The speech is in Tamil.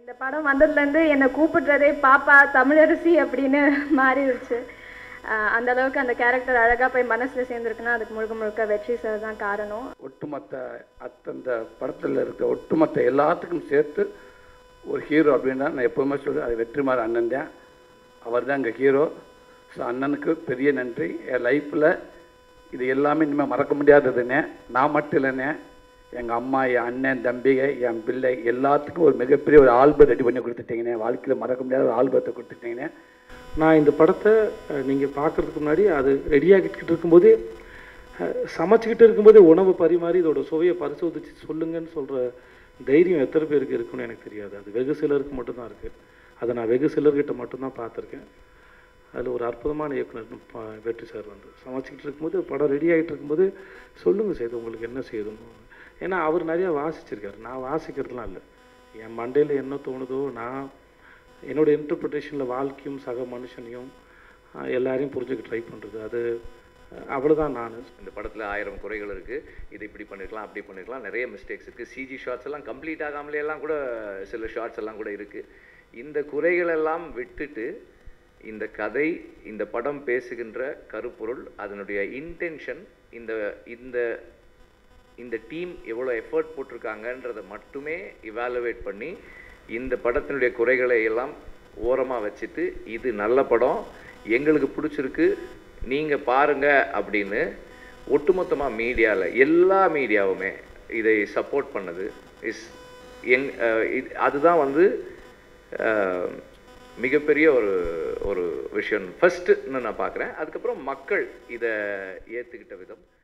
இந்த படம் வந்ததுலேருந்து என்னை கூப்பிடுறதே பாப்பா தமிழரசி அப்படின்னு மாறிடுச்சு ஆஹ் அந்த அளவுக்கு அந்த கேரக்டர் அழகாக போய் மனசில் சேர்ந்துருக்குன்னா அதுக்கு முழுக்க முழுக்க வெற்றி சார் தான் காரணம் ஒட்டுமொத்த அத்தந்த படத்தில் இருக்க ஒட்டுமொத்த எல்லாத்துக்கும் சேர்த்து ஒரு ஹீரோ அப்படின்னா நான் எப்போவுமே சொல்லுவேன் அது வெற்றிமாறு அண்ணன் தான் அவர் தான் எங்கள் ஹீரோ ஸோ அண்ணனுக்கு பெரிய நன்றி என் லைஃப்பில் இது எல்லாமே இனிமேல் மறக்க முடியாததுண்ணே நான் மட்டும் இல்லைண்ணே எங்கள் அம்மா என் அண்ணன் தம்பிகை என் பிள்ளை எல்லாத்துக்கும் ஒரு மிகப்பெரிய ஒரு ஆல்பம் ரெடி பண்ணி கொடுத்துட்டீங்கண்ணே வாழ்க்கையில் மறக்க முடியாத ஒரு ஆல்பத்தை கொடுத்துட்டீங்கண்ணே நான் இந்த படத்தை நீங்கள் பார்க்குறதுக்கு முன்னாடி அது ரெடியாகிட்டு இருக்கும்போதே அஹ், சமைச்சுக்கிட்டு இருக்கும்போதே உணவு பரிமாறி இதோட சுவையை பரிசோதிச்சு சொல்லுங்கன்னு சொல்கிற தைரியம் எத்தனை பேருக்கு இருக்குன்னு எனக்கு தெரியாது அது வெகு சிலருக்கு மட்டும்தான் இருக்குது அதை நான் வெகு சிலர்கிட்ட மட்டும்தான் பார்த்துருக்கேன் அதில் ஒரு அற்புதமான இயக்குனர் ப- வெற்றி சார் வந்து சமைச்சிக்கிட்டு இருக்கும்போது படம் ரெடி ஆகிட்டு இருக்கும்போது சொல்லுங்கள் செய்து உங்களுக்கு என்ன செய்யணும் ஏன்னா அவர் நிறையா வாசிச்சிருக்காரு நான் வாசிக்கிறதுலாம் இல்லை என் மண்டையில் என்ன தோணுதோ நான் என்னோட இன்டர்பிரிட்டேஷனில் வாழ்க்கையும் சக மனுஷனையும் அஹ், எல்லாரையும் புரிஞ்சுக்க ட்ரை பண்ணுறது அது அஹ், அவ்வளவுதான் நான் இந்த படத்தில் ஆயிரம் குறைகள் இருக்குது இது இப்படி பண்ணிருக்கலாம் அப்படி பண்ணிருக்கலாம் நிறைய மிஸ்டேக்ஸ் இருக்குது சிஜி ஷார்ட்ஸ் எல்லாம் கம்ப்ளீட் ஆகாமலே எல்லாம் கூட சில ஷார்ட்ஸ் எல்லாம் கூட இருக்குது இந்த குறைகள் எல்லாம் விட்டுட்டு இந்த கதை இந்த படம் பேசுகின்ற கருப்பொருள் அதனுடைய இன்டென்ஷன் இந்த இந்த இந்த டீம் எவ்வளோ எஃபர்ட் போட்டிருக்காங்கன்றதை மட்டுமே இவாலுவேட் பண்ணி இந்த படத்தினுடைய குறைகளை எல்லாம் ஓரமாக வச்சுட்டு இது நல்ல படம் எங்களுக்கு பிடிச்சிருக்கு நீங்கள் பாருங்க அப்படின்னு ஒட்டுமொத்தமாக மீடியாவில் எல்லா மீடியாவுமே இதை சப்போர்ட் பண்ணது இஸ் எங் அஹ் இது அதுதான் வந்து அஹ், மிகப்பெரிய ஒரு ஒரு விஷயம் ஃபஸ்ட்டுன்னு நான் பார்க்குறேன் அதுக்கப்புறம் மக்கள் இதை ஏற்றுக்கிட்ட விதம்